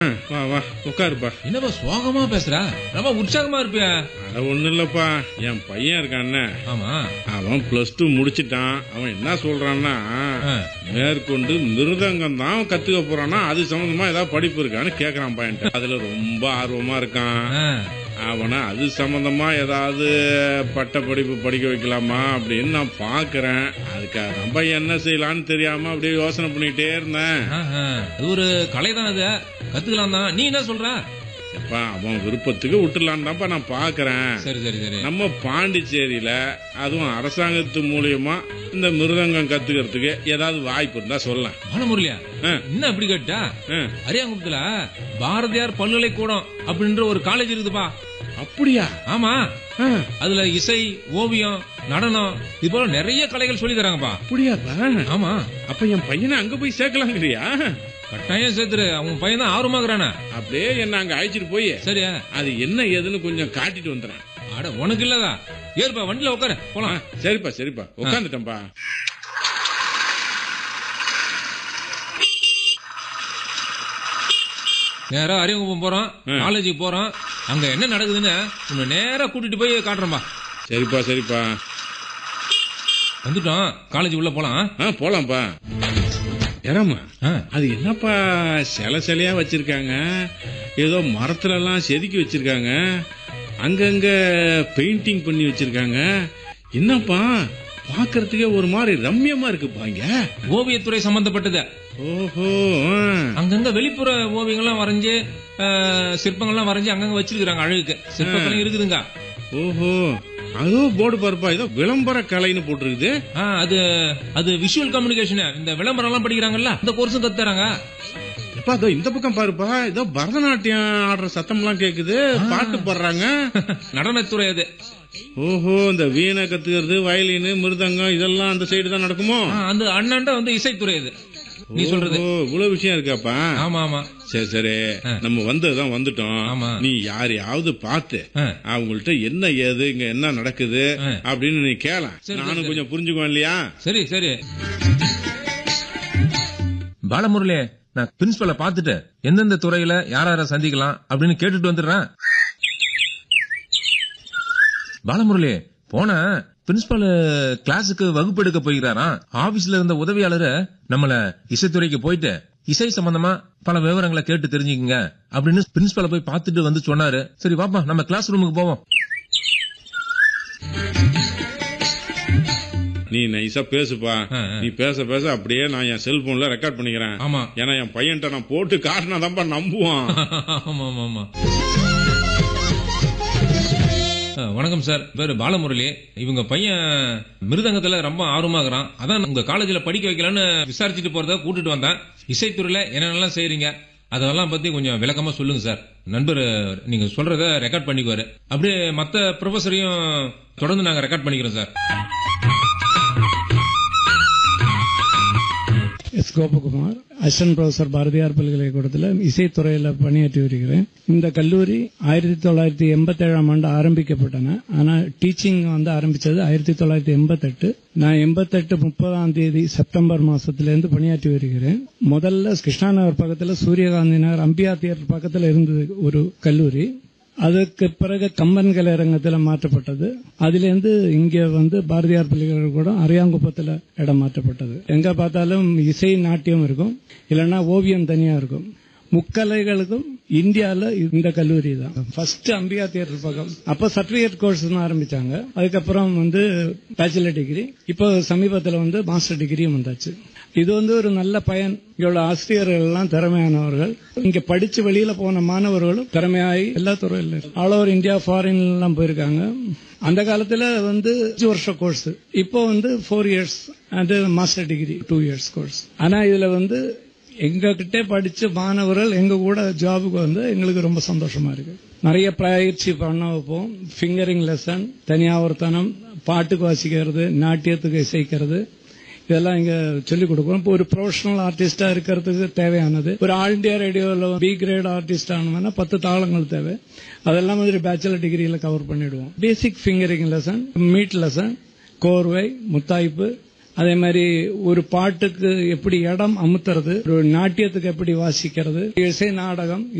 ம், வா வா உட்காருப்பா என்னப்பா சோகமா பேசுற ரொம்ப உற்சாகமா இருப்பியா அட ஒண்ணும் இல்லப்பா என் பையன் இருக்கான்ல ஆமா அவன் பிளஸ் டூ முடிச்சிட்டான் அவன் என்ன சொல்றான்னா ஆ. மேற்கொண்டு மிருதங்கம் தான் கத்துக்க போறான்னா அது சம்பந்தமா ஏதாவது படிப்பு இருக்கான்னு கேக்குறான் பையன்ட்ட அதுல ரொம்ப ஆர்வமா இருக்கான் ஆ, அவனை அது சம்பந்தமா ஏதாவது பட்ட படிப்பு படிக்க வைக்கலாமா அப்படின்னு நான் பாக்குறேன் அதுக்காக நம்ம என்ன செய்யலாம்னு தெரியாம அப்படியே யோசனை பண்ணிட்டே இருந்தேன் ஆஹா. அது ஒரு கலை தான் அது கத்துக்கலாம் தான் நீ என்ன சொல்ற எப்பா அவன் விருப்பத்துக்கு விட்டுலான்னு தான்ப்பா நான் பாக்குறேன் சரி சரி சரி நம்ம பாண்டிச்சேரியில அதுவும் அரசாங்கத்து மூலியமா இந்த மிருதங்கம் கத்துக்கிறதுக்கு ஏதாவது வாய்ப்பு இருந்தா சொல்லலாம் பாலமுரளியா ஆ. என்ன அப்படி கேட்டா ஆ. அரியாங்குப்பத்துல பாரதியார் பல்கலைக்கூடம் அப்படின்ற ஒரு காலேஜ் இருக்குதுப்பா அப்படியா ஆமா ஆ, அதுல இசை ஓவியம் நடனம் இது போல நிறைய கலைகள் சொல்லி தராங்கப்பா அப்படியாப்பா ஆமா அப்ப என் பையனை அங்க போய் சேர்க்கலாங்கிறியா கட்டாயம் சேர்த்துரு அவன் பையன் தான் ஆர்வமாகறானே அப்படியே என்ன அங்க அழைச்சிட்டு போய் சரியா அது என்ன ஏதுன்னு கொஞ்சம் காட்டிட்டு வந்துடுறேன் அட உனக்கு இல்லதா ஏறுப்பா வண்டியில உட்கார ஆ, போலாம் சரிப்பா சரிப்பா உட்காந்துட்டேன்ப்பா நேரா அரியங்குப்பம் போறோம் காலேஜுக்கு போறோம் அங்க என்ன நடக்குதுன்னு உன்னை நேரா கூட்டிட்டு போய் காட்டுறோம்பா சரிப்பா சரிப்பா வந்துட்டோம் காலேஜ் உள்ள போலாம் ஆ போலாம்ப்பா ஏறாமா ஆ, அது என்னப்பா சில சிலையா வச்சிருக்காங்க ஏதோ மரத்துல எல்லாம் செதுக்கி வச்சிருக்காங்க அங்கங்க பெயிண்டிங் பண்ணி வச்சிருக்காங்க என்னப்பா பாக்குறதுக்கே ஒரு மாதிரி ரம்யமா இருக்குப்பா இங்க ஓவியத்துறை சம்பந்தப்பட்டது ஓஹோ ஆ. அங்கங்க வெளிப்புற ஓவியங்கள்லாம் வரைஞ்சு ஆ, சிற்பங்கள்லாம் வரைஞ்சு அங்கங்க வச்சிருக்காங்க அழகுக்கு சிற்பங்களும் இருக்குதுங்க ஓஹோ அதோ போர்டு பாருப்பா ஏதோ விளம்பர கலைன்னு போட்டிருக்குது ஆ, அது அது விஷுவல் கம்யூனிகேஷன் இந்த விளம்பரம் எல்லாம் படிக்கிறாங்கல்ல இந்த கோர்ஸும் கத்துறாங்க எப்பா அதோ இந்த பக்கம் பாருப்பா ஏதோ பரதநாட்டியம் ஆடுற சத்தம்லாம் கேக்குது பாட்டு பாடுறாங்க நடனத்துறை அது ஓஹோ இந்த வீணை கத்துக்கிறது வயலின் மிருதங்கம் இதெல்லாம் அந்த சைடு தான் நடக்குமோ ஆ, அந்த அண்ணாண்ட வந்து இசைத்துறை அது நீ சொல்றது ஓஹோ, இவ்வளவு விஷயம் இருக்காப்பா ஆமா ஆமா சரி சரி நம்ம வந்ததுதான் வந்துட்டோம் ஆமா. நீ யாரையாவது பார்த்து ஆ. அவங்கள்ட்ட என்ன ஏது இங்க என்ன நடக்குது ஆ. அப்படின்னு நீ கேள சரி, நானும் சரி. கொஞ்சம் புரிஞ்சுக்குவேன் இல்லையா சரி சரி பாலமுரளி நான் பிரின்சிபலை பார்த்துட்டு எந்தெந்த துறையில யார யார சந்திக்கலாம் அப்படின்னு கேட்டுட்டு வந்துடுறேன் பாலமுரளி போன பிரின்சிபல் கிளாஸுக்கு வகுப்பு எடுக்க போகிறாராம் ஆபீஸ்ல இருந்த உதவியாளர் நம்மள இசைத்துறைக்கு போயிட்டு இசை சம்பந்தமா பல விவரங்களை கேட்டு தெரிஞ்சுக்கங்க அப்படின்னு பிரின்சிபலை போய் பார்த்துட்டு வந்து சொன்னாரு சரி வாப்பா நம்ம கிளாஸ் ரூமுக்கு போவோம் நீ நைஸா பேசுப்பா ஆ, ஆ. நீ பேச பேச அப்படியே நான் என் செல்போன்ல ரெக்கார்ட் பண்ணிக்கிறேன் ஆமா ஏன்னா என் பையன்ட்ட நான் போட்டு காட்டினாதான்ப்பா நம்புவான் ஆமா ஆமா ஆமா ஆ, வணக்கம் சார் பேரு பாலமுரளி இவங்க பையன் மிருதங்கத்துல ரொம்ப ஆர்வமாகறான் அதான் உங்க காலேஜ்ல படிக்க வைக்கலான்னு விசாரிச்சுட்டு போறத கூட்டிட்டு வந்தேன் இசைத்துறையில என்னென்னலாம் செய்றீங்க அதெல்லாம் பத்தி கொஞ்சம் விளக்கமா சொல்லுங்க சார் நண்பர் நீங்க சொல்றத ரெக்கார்ட் பண்ணிக்குவாரு அப்படியே மத்த ப்ரொஃபஸரையும் தொடர்ந்து நாங்க ரெக்கார்ட் பண்ணிக்கிறோம் sir S Gopakumar assistant professor Bharathiar பல்கலைக்கூடத்தில் இசைத்துறையில் பணியாற்றி வருகிறேன் இந்த கல்லூரி ஆயிரத்தி தொள்ளாயிரத்தி எண்பத்தி ஏழாம் ஆண்டு ஆரம்பிக்கப்பட்டன ஆனால் டீச்சிங் வந்து ஆரம்பிச்சது ஆயிரத்தி தொள்ளாயிரத்தி எண்பத்தெட்டு நான் எண்பத்தெட்டு முப்பதாம் தேதி செப்டம்பர் மாசத்திலிருந்து பணியாற்றி வருகிறேன் முதல்ல கிருஷ்ணா நகர் பக்கத்தில் சூரியகாந்தி நகர் அம்பியா தியேட்டர் பக்கத்தில் இருந்தது ஒரு கல்லூரி அதுக்கு பிறகு கம்பன் கலையரங்கத்தில் மாற்றப்பட்டது அதிலிருந்து இங்க வந்து பாரதியார் பல்கலைக்கூடம் அரியாங்குப்பத்தில் இடம் மாற்றப்பட்டது எங்க பார்த்தாலும் இசை நாட்டியம் இருக்கும் இல்லைன்னா ஓவியம் தனியா இருக்கும் முக்கலைகளுக்கும் இந்தியால இந்த கல்லூரி தான் ஃபர்ஸ்ட் அம்பிகா தியேட்டர் பக்கம் அப்ப சர்டிபிகேட் கோர்ஸ் தான் ஆரம்பிச்சாங்க அதுக்கப்புறம் வந்து பேச்சுலர் டிகிரி இப்போ சமீபத்தில் வந்து மாஸ்டர் டிகிரியும் வந்தாச்சு இது வந்து ஒரு நல்ல பயன் இவ்வளவு ஆசிரியர்கள் எல்லாம் திறமையானவர்கள் இங்க படிச்சு வெளியில போன மாணவர்களும் திறமையாகி எல்லா துறையிலும் ஆல் ஓவர் இந்தியா ஃபாரின் எல்லாம் போயிருக்காங்க அந்த காலத்துல வந்து அஞ்சு வருஷம் கோர்ஸ் இப்போ வந்து ஃபோர் இயர்ஸ் அது master degree two years course ஆனா இதுல வந்து எங்க கிட்டே படிச்ச மாணவர்கள் எங்க கூட ஜாபுக்கு வந்து எங்களுக்கு ரொம்ப சந்தோஷமா இருக்கு நிறைய பயிற்சி பண்ண வைப்போம் ஃபிங்கரிங் லெசன் தனியாவர்த்தனம் பாட்டுக்கு வாசிக்கிறது நாட்டியத்துக்கு இசைக்கிறது இதெல்லாம் இங்க சொல்லிக் கொடுக்குறோம் இப்போ ஒரு ப்ரொஃபஷனல் ஆர்டிஸ்டா இருக்கிறதுக்கு தேவையானது ஒரு ஆல் இண்டியா ரேடியோவில் பி கிரேட் ஆர்டிஸ்ட் ஆனோம்னா பத்து தாளங்கள் தேவை அதெல்லாம் மாதிரி பேச்சுலர் டிகிரியில கவர் பண்ணிடுவோம் பேசிக் ஃபிங்கரிங் லெசன் மீட் லெசன் கோர்வை முத்தாய்ப்பு அதே மாதிரி ஒரு பாட்டுக்கு எப்படி இடம் அமுத்துறது ஒரு நாட்டியத்துக்கு எப்படி வாசிக்கிறது இசை நாடகம்